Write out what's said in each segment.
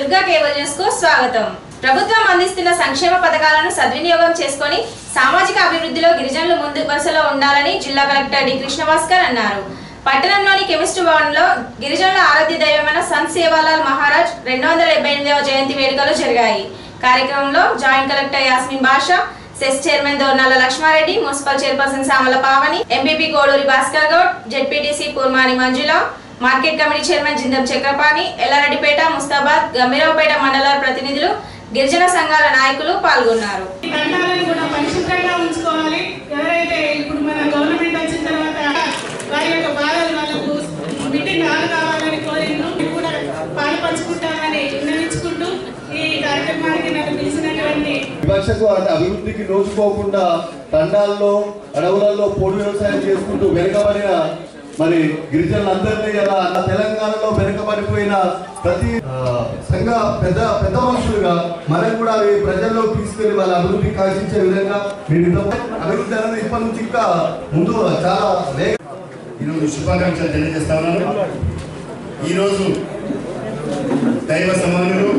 Durga cable news కు స్వాగతం ప్రభుత్వం అందిస్తున్న సంక్షేమ పథకాలను సద్వినియోగం చేసుకొని సామాజిక అభివృద్ధిలో గిరిజనులు ముందు వరుసలో ఉండాలని జిల్లా కలెక్టర్ డి కృష్ణభాస్కర్ అన్నారు పట్టణంలోని కెమిస్ట్రీ భవన్ లో గిరిజనుల ఆరాధ్య దైవమైన సంత్ సేవాలాల్ మహారాజ్ రెండు వందల డెబ్బై ఎనిమిదవ జయంతి వేడుకలు జరిగాయి కార్యక్రమంలో joint collector Yasmin Basha cess chairman Dornala Lakshmareddy municipal chairperson Samala Pavani MPP Koduri Bhaskar Goud ZPTC Purmani Manjula market committee chairman Jindam Chakrapani Yellareddypet Mustabad Gambhiraopet మండలాల ప్రతినిధులు గిరిజన సంఘాల నాయకులు పాల్గొన్నారు ఈ దండాలను కూడా పరిశుభ్రంగా ఉంచుకోవాలి ఎవరైతే ఇప్పుడు మన గవర్నమెంట్ వచ్చిన తర్వాత వారి యొక్క బాధలు వాళ్ళకు మీటింగ్ హాల్ కావాలని కోరిండ్రు మీరు కూడా పాలు పంచుకుంటామని విన్నవించుకుంటూ ఈ కార్యక్రమానికి నన్ను పిలిచినటువంటి వివక్షకు అంటే అభివృద్ధికి నోచుకోకుండా తండాల్లో అడవులలో పోడు వ్యవసాయం చేసుకుంటూ వెనుకబడిన మరి గిరిజనులందరినీ ఇలా నా తెలంగాణలో వెనుకబడిపోయిన ప్రతి ఆ, సంఘ పెద్ద పెద్ద మనుషులుగా మనం కూడా అవి ప్రజల్లో తీసుకెళ్లి వాళ్ళ అభివృద్ధి కాశించే విధంగా మీరు ఇంత అభివృద్ధి అనేది ఇప్పటి నుంచి ఇంకా ముందు చాలా వేగ ఈరోజు శుభాకాంక్షలు తెలియజేస్తా ఉన్నాను ఈరోజు దైవ సమానులు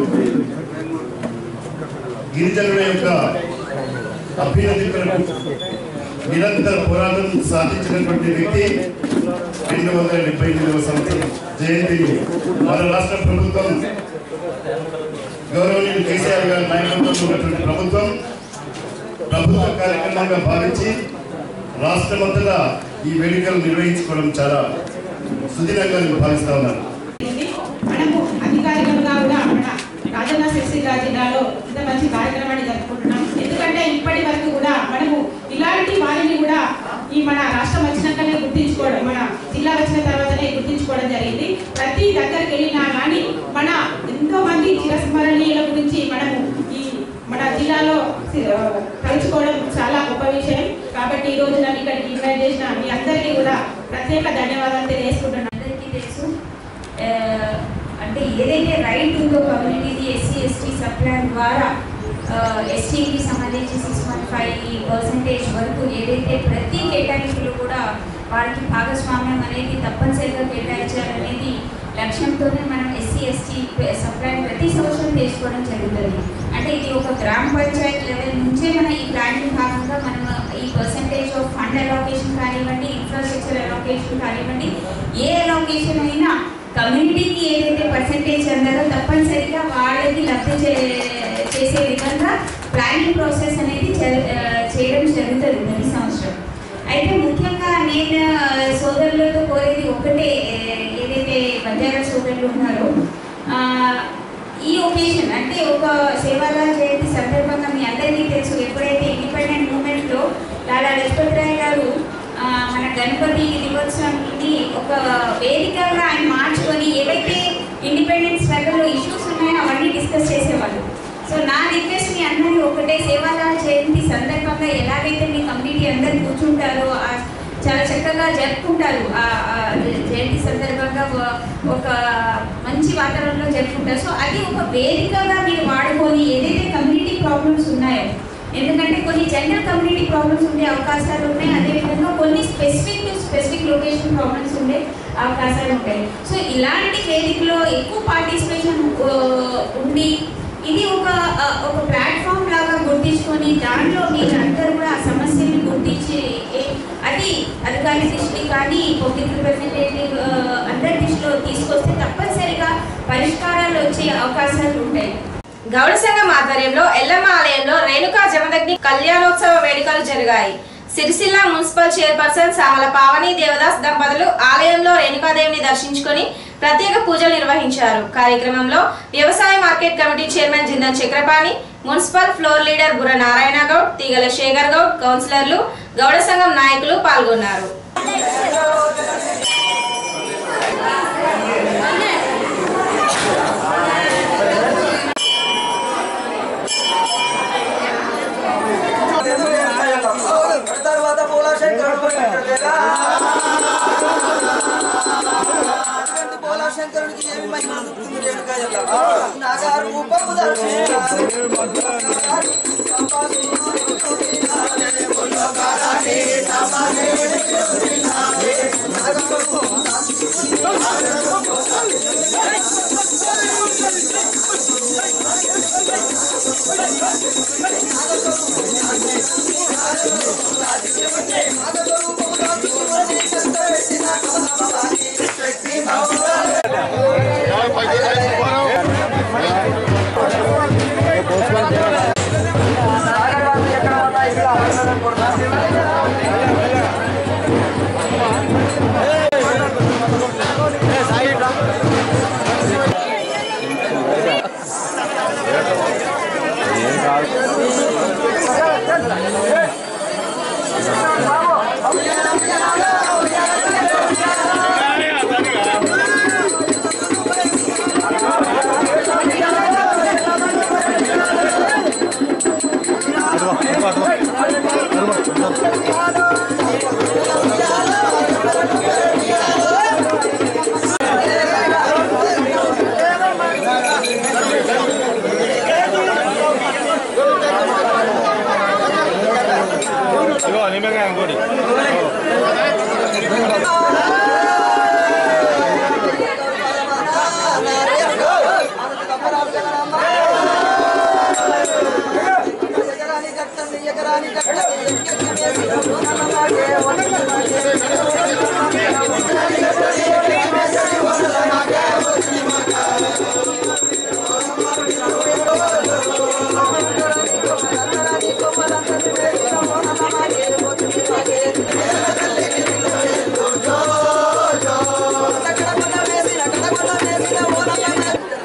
గిరిజనుల యొక్క అభ్యున్నతి కొరకు నిరంతర పోరాటం సాధించినటువంటి వ్యక్తి రెండు వందల డెబ్బై ఎనిమిదవ సంవత్సరం జయంతిని మన రాష్ట్ర ప్రభుత్వం గౌరవనీయులు కేసీఆర్ గారి నాయకత్వంలో ఉన్నటువంటి ప్రభుత్వం ప్రభుత్వ కార్యక్రమంగా భావించి రాష్ట్రమంతటా ఈ వేడుకలు నిర్వహించుకోవడం చాలా సుదినంగా నేను భావిస్తా ఉన్నాను ఇది మనము అధికారికంగా కూడా మన రాజన్న సిరిసిల్ల జిల్లాలో ఇంత మంచి కార్యక్రమాన్ని జరుపుకుంటున్నాం ఎందుకంటే ఇప్పటి వరకు కూడా మనము ఇలాంటి వారిని కూడా ఈ మన రాష్ట్రం వచ్చినాకనే గుర్తించుకోవడం మన జిల్లా వచ్చిన తర్వాతనే గుర్తించుకోవడం జరిగింది ప్రతి దగ్గరికి వెళ్ళినా కానీ మన ఎంతో మంది చిరస్మరణీయుల గురించి మనము ఈ మన జిల్లాలో సి- ఆ, తలుచుకోవడం చాలా గొప్ప విషయం కాబట్టి ఈ రోజు నన్ను ఇక్కడికి ఇన్వైట్ చేసిన మీ అందరికీ కూడా ప్రత్యేక ధన్యవాదాలు తెలియజేసుకుంటున్నాను అందరికీ తెలుసు ఆ, అంటే ఏదైతే రైట్ ఉందో కమ్యూనిటీది ఎస్సీ ఎస్టీ సప్లాన్ ద్వారా ఎస్టీకి సంబంధించి సిక్స్ పాయింట్ ఫైవ్ పర్సెంటేజ్ వరకు ఏదైతే ప్రతి కేటాయింపులో కూడా వారికి భాగస్వామ్యం అనేది తప్పనిసరిగా కేటాయించాలనేది లక్ష్యంతోనే మనం ఎస్సీ ఎస్టీ సప్లాన్ ప్రతి సంవత్సరం తీసుకోవడం జరుగుతుంది అంటే ఇది ఒక గ్రామ పంచాయత్ లెవెల్ నుంచే మన ఈ ప్లానింగ్ భాగంగా మనం ఈ పర్సంటేజ్ ఆఫ్ ఫండ్ అలొకేషన్ కానివ్వండి ఇన్ఫ్రాస్ట్రక్చర్ అలొకేషన్ కానివ్వండి ఏ అలొకేషన్ అయినా కమ్యూనిటీకి ఏదైతే పర్సంటేజ్ అందారో తప్పనిసరిగా వాళ్ళకి లబ్ధి చే- చేసే విధంగా ప్లానింగ్ ప్రాసెస్ అనేది జరు- ఆ, చేయడం జరుగుతుంది ప్రతి సంవత్సరం అయితే ముఖ్యంగా నేను ఆ, సోదరులతో కోరేది ఒకటే ఏ- ఏదైతే బంజారా సోదరులు ఉన్నారో ఆ, ఈ ఒకేషన్ అంటే ఒక సేవాలాల్ జయంతి సందర్భంగా మీ అందరికీ తెలుసు ఎప్పుడైతే ఇండిపెండెంట్ మూమెంట్లో లాలా లజపత్ రాయ్ గారు ఆ, మన గణపతి దివోత్సవాన్ని ఒక వేదికగా ఆయన మార్చుకొని ఏవైతే ఇండిపెండెన్స్ స్ట్రగల్లో ఇష్యూస్ ఉన్నాయో అవన్నీ డిస్కస్ చేసేవాళ్ళు సో నా రిక్వెస్ట్ మీ అందరినీ ఒకటే సేవాలాల్ జయంతి సందర్భంగా ఎలాగైతే మీ కమ్యూనిటీ అందరు కూర్చుంటారో ఆ చాలా చక్కగా జరుపుకుంటారు ఆ ఆ జయంతి సందర్భంగా ఒక- ఒక మంచి వాతావరణంలో జరుపుకుంటారు సో అది ఒక వేదికగా మీరు వాడుకొని ఏదైతే కమ్యూనిటీ ప్రాబ్లమ్స్ ఉన్నాయో ఎందుకంటే కొన్ని జనరల్ కమ్యూనిటీ ప్రాబ్లమ్స్ ఉండే అవకాశాలు ఉన్నాయి అదేవిధంగా కొన్ని specific to specific location problems ఉండే అవకాశాలు ఉంటాయి సో ఇలాంటి వేదికలో ఎక్కువ పార్టిసిపేషన్ ఉండి ఇది ఒక ఆ, ఒక ప్లాట్ఫామ్ లాగా గుర్తించుకొని దాంట్లో మీరు అందరూ కూడా ఆ సమస్యని గుర్తించి ఏ- అది అధికారి దృష్టి కానీ పబ్లిక్ రిప్రజెంటేటివ్ అందరి దృష్టిలో తీసుకొస్తే తప్పనిసరిగా పరిష్కారాలు వచ్చే అవకాశాలు ఉంటాయి గౌడ సంఘం ఆధ్వర్యంలో ఎల్లమ్మ ఆలయంలో రేణుకా జమదగ్ని కళ్యాణోత్సవ వేడుకలు జరిగాయి సిరిసిల్ల మున్సిపల్ చైర్పర్సన్ సామల పావని దేవదాస్ దంపతులు ఆలయంలో రేణుకాదేవిని దర్శించుకొని ప్రత్యేక పూజలు నిర్వహించారు కార్యక్రమంలో వ్యవసాయ market committee chairman Jindan Chakrapani municipal floor leader Burra Narayana Goud తీగల శేఖర్ గౌడ్ కౌన్సిలర్లు గౌడ సంఘం నాయకులు పాల్గొన్నారు తర్వాత పోలా శంకరుడు పోలా శంకరుడికి ఏమి మహిమ గుర్తుంది రేణుకా ఎల్లమ్మ నాగారు రూపము దర్శించారు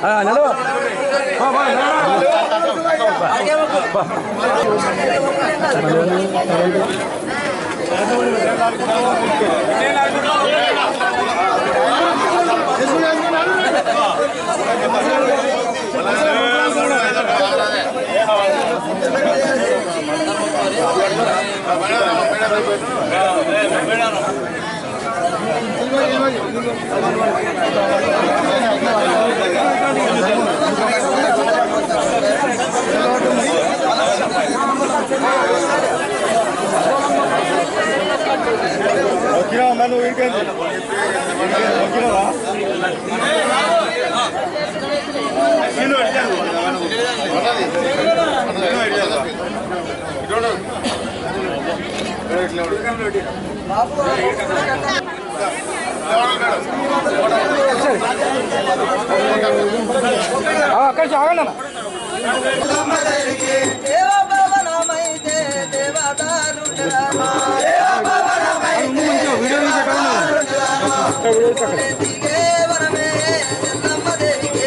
దేవ భవనమైతే దేవదారుండరామా. దిగే వనమే ఎల్లమ్మ దేవికే.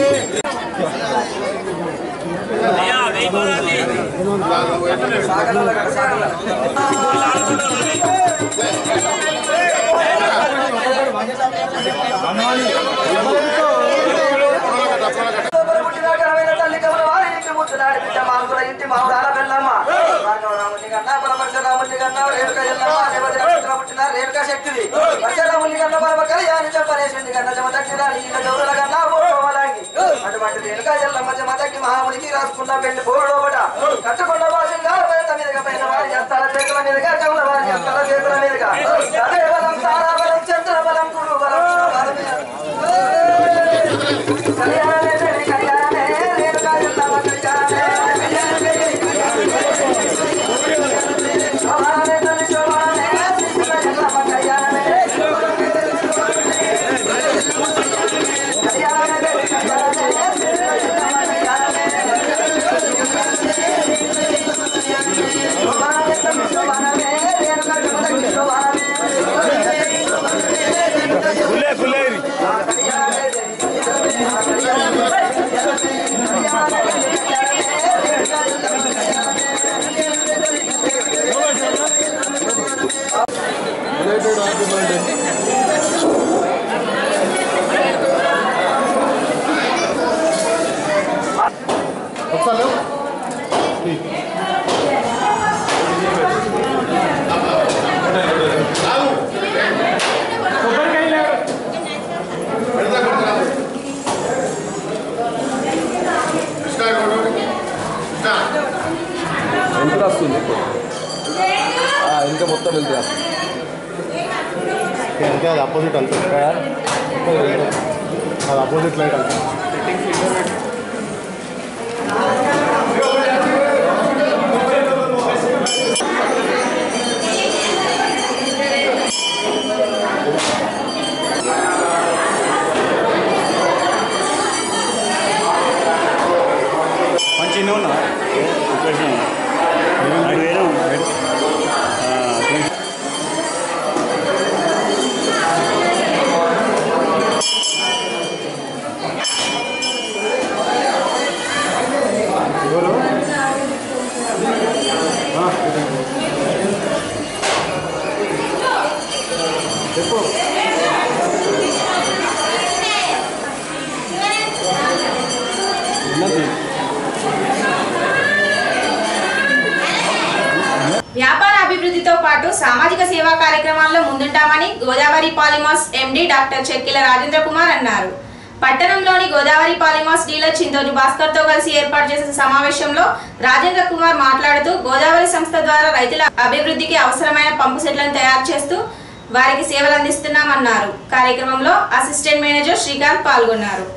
లోపల పుట్టిన ఘనమైన తల్లి కమల వారి ఇంటి ముద్దులాడి బిడ్డ మాంకుల ఇంటి మావుడాల బెల్లమ్మ భార్గవరాముని కన్నా పరమర్శరాముని కన్నా రేణుక ఎల్లమ్మ రేవతి నక్షత్రం పుట్టిన రేణుక శక్తివి వర్షరాముని కన్నా పరమ కళ్యాణి చంపనేసింది కన్నా జమ తగ్గిరాని ఈల గౌరల కన్నా పోవాలంగి అటువంటి రేణుక ఎల్లమ్మ జమ తగ్గి మహామునికి రాసుకున్న పెళ్లి పోడోబట కట్టుకున్న భాషంగా పేద మీదుగా పైన వారి చేస్తాల చేతుల మీదుగా కమల వారి చేస్తాల చేతుల మీదుగా అదే బలం తారా బలం చంద్ర బలం గురు బలం శివ బలం కళ్యాణమే తల్లి కళ్యాణమే రేణుకా ఎల్లమ్మ కళ్యాణమే శోభానే తల్లి శోభానే శ్రీకృష్ణ ఎల్లమ్మ కళ్యాణమే కళ్యాణమే తల్లి కళ్యాణమే శ్రీకృష్ణ ఎల్లమ్మ కళ్యాణమే శోభానే తల్లి శోభానే రేణుకా ఎల్లమ్మ శోభానే ఎంత వస్తుంది ఇంకా మొత్తం వెళ్తే ఇంకా అది అపోజిట్ వెళ్తుంది అది అపోజిట్ లైట్ వెళ్తుంది మంచి ఉన్నా అది వేరే వ్యాపార అభివృద్ధితో పాటు సామాజిక సేవా కార్యక్రమాల్లో ముందుంటామని Godavari polymers MD doctor Chekkila Rajendra Kumar అన్నారు పట్టణంలోని గోదావరి పాలిమాస్ డీలర్ చింతోజు భాస్కర్ తో కలిసి ఏర్పాటు చేసిన సమావేశంలో రాజేంద్ర కుమార్ మాట్లాడుతూ గోదావరి సంస్థ ద్వారా రైతుల అభివృద్ధికి అవసరమైన పంపు సెట్లను తయారు చేస్తూ వారికి సేవలు అందిస్తున్నామన్నారు కార్యక్రమంలో అసిస్టెంట్ మేనేజర్ శ్రీకాంత్ పాల్గొన్నారు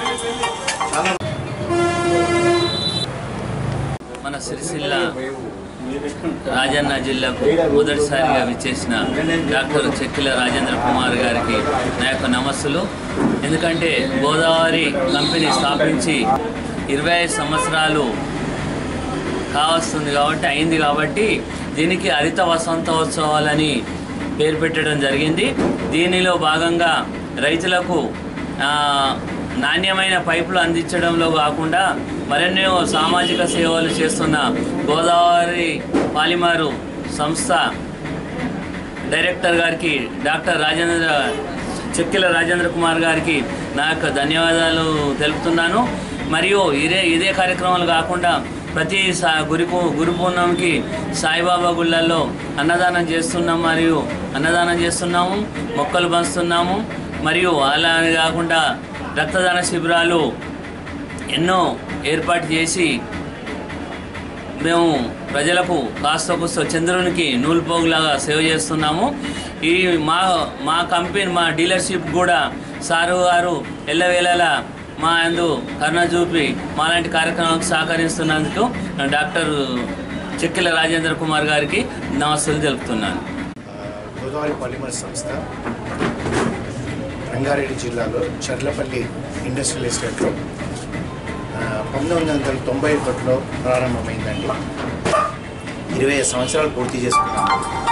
మన సిరిసిల్ల రాజన్న జిల్లాకు మొదటిసారిగా విచ్చేసిన డాక్టర్ చెక్కిల రాజేంద్ర కుమార్ గారికి నా యొక్క నమస్సులు ఎందుకంటే గోదావరి కంపెనీ స్థాపించి ఇరవై ఐదు సంవత్సరాలు కావస్తుంది కాబట్టి అయింది కాబట్టి దీనికి హరిత వసంతోత్సవాలని పేరు పెట్టడం జరిగింది దీనిలో భాగంగా రైతులకు ఆ, నాణ్యమైన పైపులు అందించడంలో కాకుండా మరెన్నో సామాజిక సేవలు చేస్తున్న గోదావరి పాలిమారు సంస్థ డైరెక్టర్ గారికి డాక్టర్ రాజేంద్ర చెక్కిల రాజేంద్ర కుమార్ గారికి నా యొక్క ధన్యవాదాలు తెలుపుతున్నాను మరియు ఇదే ఇదే కార్యక్రమాలు కాకుండా ప్రతి సా గురి పూ- గురు పూర్ణంకి సాయిబాబా గుళ్ళల్లో అన్నదానం చేస్తున్నాం మరియు అన్నదానం చేస్తున్నాము మొక్కలు పంచుతున్నాము మరియు అలా అని కాకుండా రక్తదాన శిబిరాలు ఎన్నో ఏర్పాటు చేసి మేము ప్రజలకు కాస్త కూస్త చంద్రునికి నూలు పోగులాగా సేవ చేస్తున్నాము ఈ మా మా కంపెనీ మా డీలర్షిప్ కూడా సారు గారు ఎల్లవేళలా మా అందు కరుణ చూపి మాలాంటి కార్యక్రమాలకు సహకరిస్తున్నందుకు డాక్టర్ చెక్కిల రాజేంద్ర కుమార్ గారికి నమస్తులు తెలుపుతున్నాను గోదావరి పాలిమర్ సంస్థ రంగారెడ్డి జిల్లాలో చర్లపల్లి ఇండస్ట్రియల్ ఎస్టేట్లో ఆ, పంతొమ్మిది వందల తొంభై ఒకటిలో ప్రారంభమైందండి ఇరవై ఐదు సంవత్సరాలు పూర్తి చేసుకున్నాము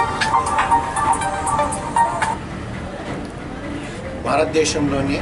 భారతదేశంలోనే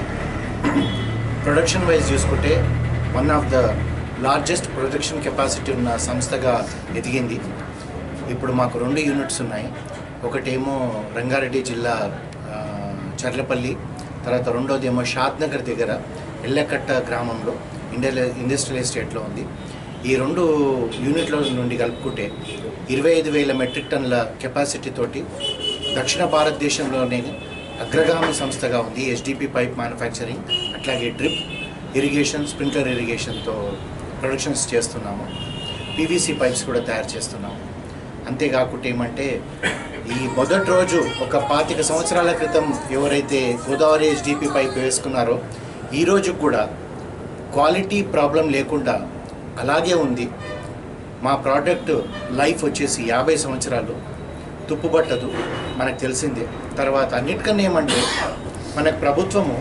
ప్రొడక్షన్ వైజ్ చూసుకుంటే one of the largest production capacity ఉన్న సంస్థగా ఎదిగింది ఇప్పుడు మాకు రెండు యూనిట్స్ ఉన్నాయి ఒకటేమో రంగారెడ్డి జిల్లా ఆ, చర్లపల్లి తర్వాత రెండోది ఏమో షాద్నగర్ దగ్గర ఎల్లకట్ట గ్రామంలో ఇండస్ట్రియల్ ఇండస్ట్రియల్ ఎస్టేట్లో ఉంది ఈ రెండు యూనిట్ల నుండి కలుపుకుంటే ఇరవై ఐదు వేల మెట్రిక్ టన్నుల కెపాసిటీ తోటి దక్షిణ భారతదేశంలోనే అగ్రగామి సంస్థగా ఉంది ఎస్డిపి పైప్ మ్యానుఫ్యాక్చరింగ్ అట్లాగే డ్రిప్ ఇరిగేషన్ స్ప్రింక్లర్ ఇరిగేషన్తో ప్రొడక్షన్స్ చేస్తున్నాము పీవీసీ పైప్స్ కూడా తయారు చేస్తున్నాము అంతేకాకుండా ఏమంటే ఈ మొదటి రోజు ఒక పాతిక సంవత్సరాల క్రితం ఎవరైతే గోదావరి హెచ్డిపి పైప్ వేసుకున్నారో ఈ రోజు కూడా క్వాలిటీ ప్రాబ్లం లేకుండా అలాగే ఉంది మా ప్రోడక్ట్ లైఫ్ వచ్చేసి యాభై సంవత్సరాలు తుప్పుబట్టదు మనకు తెలిసిందే తర్వాత అన్నిటికన్నా ఏమంటే మనకు ప్రభుత్వము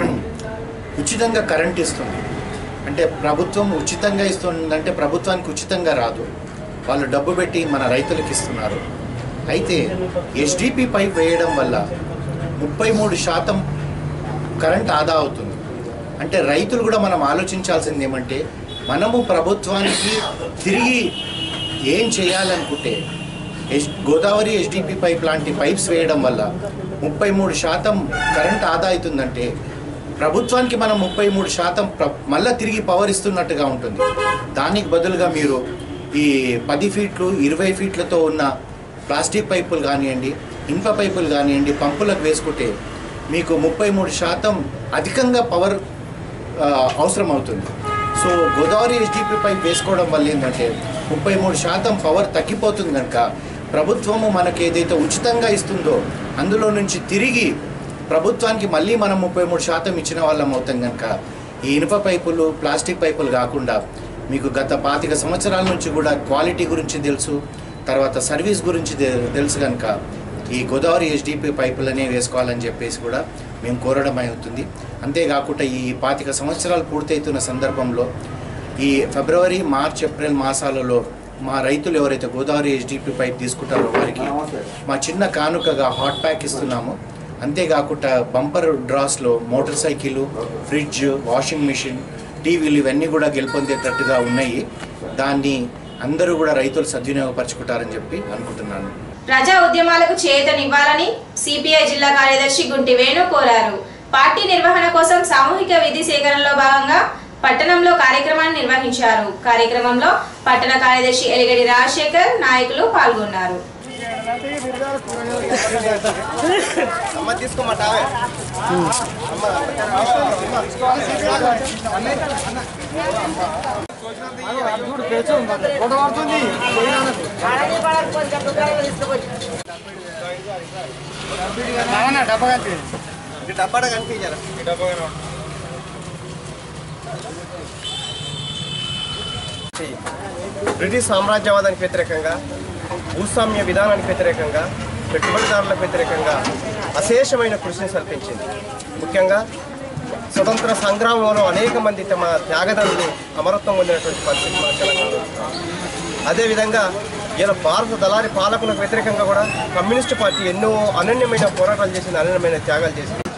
ఉచితంగా కరెంట్ ఇస్తుంది అంటే ప్రభుత్వం ఉచితంగా ఇస్తుందంటే ప్రభుత్వానికి ఉచితంగా రాదు వాళ్ళు డబ్బు పెట్టి మన రైతులకు ఇస్తున్నారు అయితే ఎస్డిపి పైప్ వేయడం వల్ల ముప్పై మూడు శాతం కరెంట్ ఆదా అవుతుంది అంటే రైతులు కూడా మనం ఆలోచించాల్సింది ఏమంటే మనము ప్రభుత్వానికి తిరిగి ఏం చేయాలనుకుంటే ఎస్ గోదావరి ఎస్డిపి పైప్ లాంటి పైప్స్ వేయడం వల్ల ముప్పై మూడు శాతం కరెంట్ ఆదా అవుతుందంటే ప్రభుత్వానికి మనం ముప్పై మూడు శాతం ప్ర మళ్ళీ తిరిగి పవర్ ఇస్తున్నట్టుగా ఉంటుంది దానికి బదులుగా మీరు ఈ పది ఫీట్లు ఇరవై ఫీట్లతో ఉన్న ప్లాస్టిక్ పైపులు కానివ్వండి ఇనుప పైపులు కానివ్వండి పంపులకు వేసుకుంటే మీకు ముప్పై మూడు శాతం అధికంగా పవర్ ఆ, అవసరం అవుతుంది సో గోదావరి హెచ్డిపి పైప్ వేసుకోవడం వల్ల ఏంటంటే ముప్పై మూడు శాతం పవర్ తగ్గిపోతుంది కనుక ప్రభుత్వము మనకి ఏదైతే ఉచితంగా ఇస్తుందో అందులో నుంచి తిరిగి ప్రభుత్వానికి మళ్ళీ మనం ముప్పై మూడు శాతం ఇచ్చిన వాళ్ళం అవుతాం కనుక ఈ ఇనుప పైపులు ప్లాస్టిక్ పైపులు కాకుండా మీకు గత పాతిక సంవత్సరాల నుంచి కూడా క్వాలిటీ గురించి తెలుసు తర్వాత సర్వీస్ గురించి తె- తెలుసు కనుక ఈ గోదావరి హెచ్డిపి పైపులనే వేసుకోవాలని చెప్పేసి కూడా మేము కోరడం అవుతుంది అంతేకాకుండా ఈ పాతిక సంవత్సరాలు పూర్తవుతున్న సందర్భంలో ఈ ఫిబ్రవరి మార్చ్ ఏప్రిల్ మాసాలలో మా రైతులు ఎవరైతే గోదావరి హెచ్డిపి పైప్ తీసుకుంటారో వారికి మా చిన్న కానుకగా హాట్ ప్యాక్ ఇస్తున్నాము అంతేకాకుండా బంపర్ డ్రాస్లో motorcycle fridge washing machine టీవీలు ఇవన్నీ కూడా గెలుపొందేటట్టుగా ఉన్నాయి దాన్ని అందరూ కూడా రైతులు సద్వినియోగపరచుకుంటారని చెప్పి అనుకుంటున్నాను ప్రజా ఉద్యమాలకు చేయూతనివ్వాలని సిపిఐ జిల్లా కార్యదర్శి గుంటి వేణు కోరారు పార్టీ నిర్వహణ కోసం సామూహిక విధి సేకరణలో భాగంగా పట్టణంలో కార్యక్రమాన్ని నిర్వహించారు కార్యక్రమంలో పట్టణ కార్యదర్శి ఎలిగడి రాజశేఖర్ నాయకులు పాల్గొన్నారు బ్రిటిష్ సామ్రాజ్యవాదానికి వ్యతిరేకంగా భూస్వామ్య విధానానికి వ్యతిరేకంగా పెట్టుబడిదారులకు వ్యతిరేకంగా అశేషమైన కృషిని సల్పించింది ముఖ్యంగా స్వతంత్ర సంగ్రామంలో అనేక మంది తమ త్యాగదనులు అమరత్వం పొందినటువంటి పరిస్థితి మన తెలంగాణలో అదేవిధంగా ఇలా భారత దళారి పాలకులకు వ్యతిరేకంగా కూడా కమ్యూనిస్టు పార్టీ ఎన్నో అనన్యమైన పోరాటాలు చేసింది అనన్యమైన త్యాగాలు చేసింది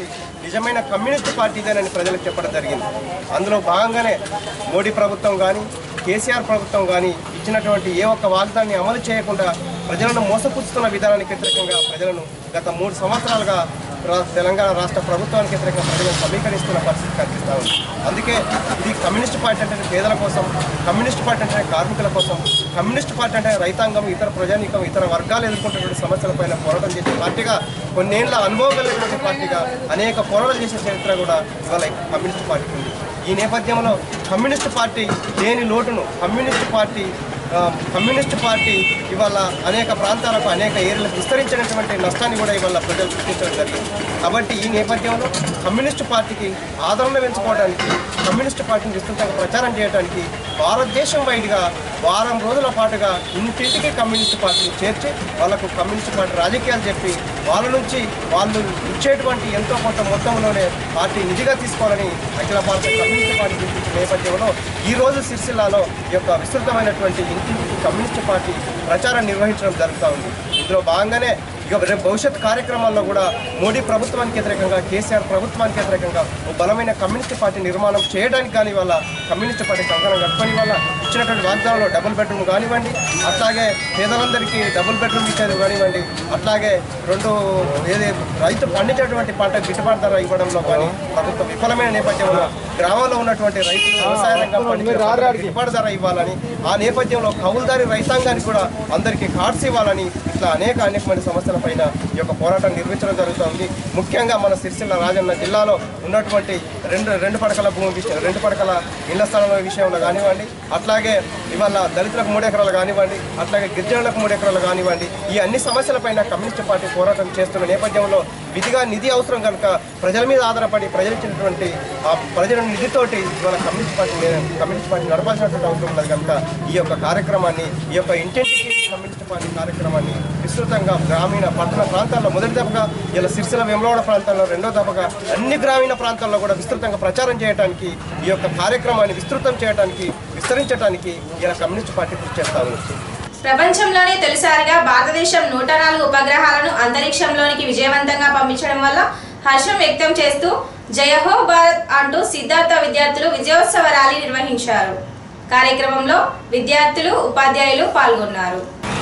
నిజమైన కమ్యూనిస్ట్ పార్టీదేనని ప్రజలకు చెప్పడం జరిగింది అందులో భాగంగానే మోడీ ప్రభుత్వం కానీ కేసీఆర్ ప్రభుత్వం కానీ ఇచ్చినటువంటి ఏ ఒక్క వాగ్దాన్ని అమలు చేయకుండా ప్రజలను మోసపుచ్చుతున్న విధానానికి వ్యతిరేకంగా ప్రజలను గత మూడు సంవత్సరాలుగా రా- తెలంగాణ రాష్ట్ర ప్రభుత్వానికి వ్యతిరేకంగా ప్రజలను సమీకరిస్తున్న పరిస్థితి కనిపిస్తూ ఉంది అందుకే ఇది కమ్యూనిస్ట్ పార్టీ అంటే పేదల కోసం కమ్యూనిస్ట్ పార్టీ అంటే కార్మికుల కోసం కమ్యూనిస్ట్ పార్టీ అంటే రైతాంగం ఇతర ప్రజానీకం ఇతర వర్గాలు ఎదుర్కొంటున్న సమస్యలపైన పోరాటం చేసే పార్టీగా కొన్నేళ్ల అనుభవం కలిగినటువంటి పార్టీగా అనేక పోరాటాలు చేసే చరిత్ర కూడా ఇవాళ కమ్యూనిస్ట్ పార్టీకి ఉంది ఈ నేపథ్యంలో కమ్యూనిస్ట్ పార్టీ లేని లోటును కమ్యూనిస్ట్ పార్టీ ఆ, కమ్యూనిస్ట్ పార్టీ ఇవాళ అనేక ప్రాంతాలకు అనేక ఏరియాలకు విస్తరించినటువంటి నష్టాన్ని కూడా ఇవాళ ప్రజలు గుర్తించడం జరిగింది కాబట్టి ఈ నేపథ్యంలో కమ్యూనిస్ట్ పార్టీకి ఆదరణ పెంచుకోవడానికి కమ్యూనిస్ట్ పార్టీని విస్తృతంగా ప్రచారం చేయడానికి భారతదేశం వైడ్గా వారం రోజుల పాటుగా ఇంటింటికి కమ్యూనిస్ట్ పార్టీని చేర్చి వాళ్ళకు కమ్యూనిస్ట్ పార్టీ రాజకీయాలు చెప్పి వాళ్ళ నుంచి వాళ్ళు ఇచ్చేటువంటి ఎంతో కొంత మొత్తంలోనే పార్టీ నిధిగా తీసుకోవాలని అఖిల భారత కమ్యూనిస్ట్ పార్టీ గుర్తించిన నేపథ్యంలో ఈ రోజు సిరిసిల్లాలో ఈ యొక్క విస్తృతమైనటువంటి ఇంటింటికి కమ్యూనిస్ట్ పార్టీ ప్రచారం నిర్వహించడం జరుగుతూ ఉంది ఇందులో భాగంగానే ఇక రేపు భవిష్యత్ కార్యక్రమాల్లో కూడా మోడీ ప్రభుత్వానికి వ్యతిరేకంగా కేసీఆర్ ప్రభుత్వానికి వ్యతిరేకంగా ఓ బలమైన కమ్యూనిస్ట్ పార్టీ నిర్మాణం చేయడానికి కానీ వాళ్ళ కమ్యూనిస్ట్ పార్టీ కంకణం కట్టుకొని వాళ్ళ ఇచ్చినటువంటి వాగ్దానంలో డబుల్ బెడ్రూమ్ కానివ్వండి అట్లాగే పేదలందరికీ డబుల్ బెడ్రూమ్ ఇచ్చేది కానివ్వండి అట్లాగే రెండు ఏది రైతు పండించేటువంటి పంట గిట్టుబాటు ధర ఇవ్వడంలో కానీ ప్రభుత్వం విఫలమైన నేపథ్యంలో గ్రామాల్లో ఉన్నటువంటి రైతులు వ్యవసాయ రంగం పండించే పంటలకు గిట్టుబాటు ధర ఇవ్వాలని ఆ నేపథ్యంలో కౌలుదారి రైతాంగానికి కూడా అందరికీ కార్డ్స్ ఇవ్వాలని ఇట్లా అనేక అనేకమైన సమస్యల పైన ఈ యొక్క పోరాటం నిర్వహించడం జరుగుతుంది ముఖ్యంగా మన సిరిసిల్ల రాజన్న జిల్లాలో ఉన్నటువంటి రెండు రెండు పడకల భూమి విషయం రెండు పడకల ఇళ్ల స్థలం విషయంలో కానివ్వండి అట్లాగే ఇవాళ దళితులకు మూడు ఎకరాలు కానివ్వండి అట్లాగే గిరిజనులకు మూడు ఎకరాలు కానివ్వండి ఈ అన్ని సమస్యలపైన కమ్యూనిస్ట్ పార్టీ పోరాటం చేస్తున్న నేపథ్యంలో విధిగా నిధి అవసరం కనుక ప్రజల మీద ఆధారపడి ప్రజలు ఇచ్చినటువంటి ఆ ప్రజల నిధితోటి ఇవాళ కమ్యూనిస్ట్ పార్టీ కమ్యూనిస్ట్ పార్టీ నడపాల్సినటువంటి అవసరం ఉన్నది కనుక ఈ యొక్క కార్యక్రమాన్ని ఈ యొక్క ఇంటింటికి కమ్యూనిస్ట్ పార్టీ కార్యక్రమాన్ని విస్తృతంగా గ్రామీణ పట్టణ ప్రాంతాల్లో మొదటి దఫగా ఇలా సిరిసిల్ల వెమ్లవాడ ప్రాంతాల్లో రెండో దఫగా అన్ని గ్రామీణ ప్రాంతాల్లో కూడా విస్తృతంగా ప్రచారం చేయడానికి ఈ యొక్క కార్యక్రమాన్ని విస్తృతం చేయడానికి విస్తరించడానికి ఇలా కమ్యూనిస్ట్ పార్టీ కృషి చేస్తా ఉంది ప్రపంచంలోనే తొలిసారిగా భారతదేశం నూట నాలుగు ఉపగ్రహాలను అంతరిక్షంలోనికి విజయవంతంగా పంపించడం వల్ల హర్షం వ్యక్తం చేస్తూ జయహో భారత్ అంటూ సిద్ధార్థ విద్యార్థులు విజయోత్సవ ర్యాలీ నిర్వహించారు కార్యక్రమంలో విద్యార్థులు ఉపాధ్యాయులు పాల్గొన్నారు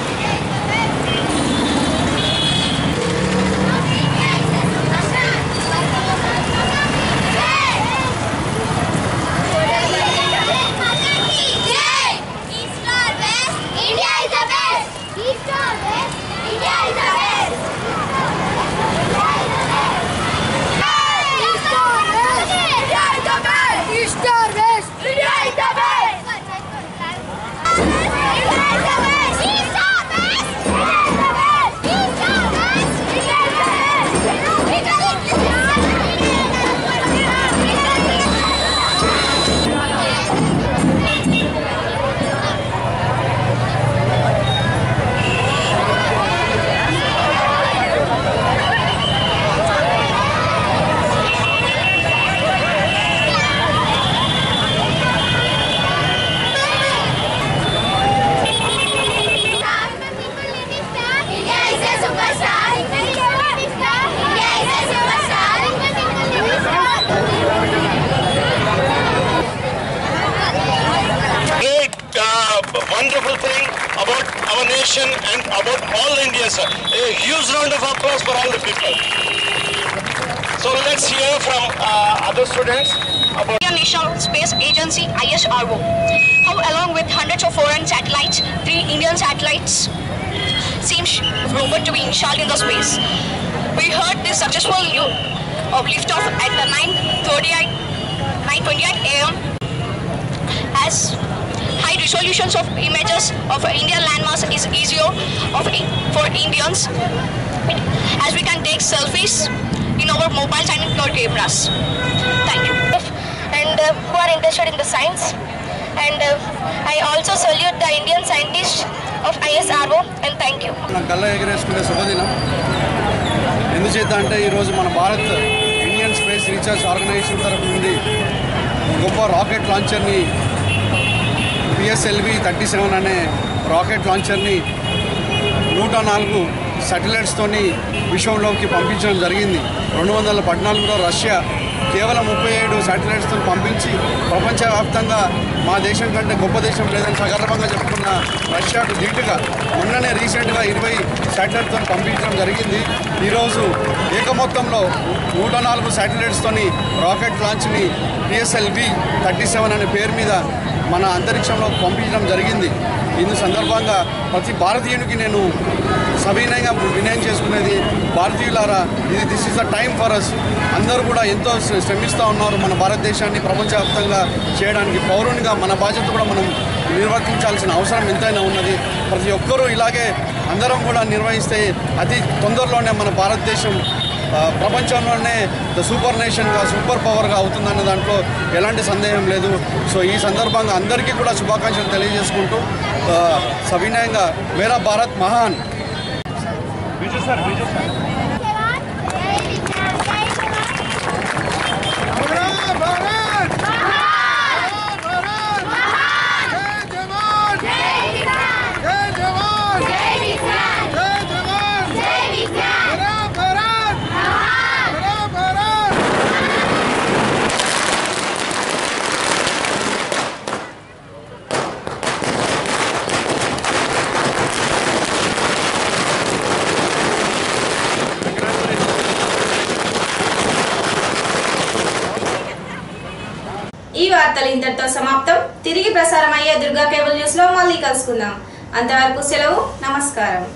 India is the best. East or west, India is the best. East or west, India is the best. East or west, India is the best. India is the best. East or west, India is the best. East or west, India is the best. India is a superstar. India is a superstar. great, uh, wonderful thing about our nation and about all Indians. A huge round of applause for all the people. So let's hear from uh, other students about. Indian National Space Agency ISRO, how along with hundreds of foreign satellites, three Indian satellites seems robot to be installed in the space. We heard this successful u- of liftoff at the 9:38 9:28 a.m. as high resolutions of images of Indian landmass is easier of for Indians as we can take selfies in our mobiles and in our cameras. Thank you. And uh, who are interested in the science. And uh, I also salute the Indian scientists of ISRO and thank you. మన కళ్ళ ఎగరేసుకునే శుభదినం ఎందుచేత అంటే ఈరోజు మన Bharat Indian space research organisation తరఫు నుండి గొప్ప రాకెట్ లాంచర్ని పిఎస్ఎల్వి థర్టీ సెవెన్ అనే రాకెట్ లాంచర్ని నూట నాలుగు శాటిలైట్స్తోని విశ్వంలోకి పంపించడం జరిగింది రెండు వందల పద్నాలుగులో రష్యా కేవలం ముప్పై ఏడు శాటిలైట్స్తో పంపించి ప్రపంచవ్యాప్తంగా మా దేశం కంటే గొప్ప దేశం లేదని సగర్వంగా చెప్పుకున్న రష్యాకు ధీటుగా మొన్ననే రీసెంట్గా ఇరవై శాటిలైట్తో పంపించడం జరిగింది ఈరోజు ఏక మొత్తంలో నూట నాలుగు శాటిలైట్స్తోని రాకెట్ లాంచ్ని పిఎస్ఎల్వి థర్టీ సెవెన్ అనే పేరు మీద మన అంతరిక్షంలో పంపించడం జరిగింది ఇందు సందర్భంగా ప్రతి భారతీయునికి నేను సవినయంగా వినయం చేసుకునేది భారతీయులారా ఇది this is the time for us అందరూ కూడా ఎంతో శ్ర- శ్రమిస్తూ ఉన్నారు మన భారతదేశాన్ని ప్రపంచవ్యాప్తంగా చేయడానికి పౌరునిగా మన బాధ్యత కూడా మనం నిర్వర్తించాల్సిన అవసరం ఎంతైనా ఉన్నది ప్రతి ఒక్కరూ ఇలాగే అందరం కూడా నిర్వహిస్తే అతి తొందరలోనే మన భారతదేశం ఆ, ప్రపంచంలోనే ద సూపర్ నేషన్గా సూపర్ పవర్గా అవుతుందన్న దాంట్లో ఎలాంటి సందేహం లేదు సో ఈ సందర్భంగా అందరికీ కూడా శుభాకాంక్షలు తెలియజేసుకుంటూ ఆ, సవినయంగా మేరా భారత్ మహాన్ ఈ వార్తలు ఇంతటితో సమాప్తం తిరిగి ప్రసారం అయ్యే దుర్గా కేబుల్ న్యూస్ లో మళ్ళీ కలుసుకుందాం అంతవరకు సెలవు నమస్కారం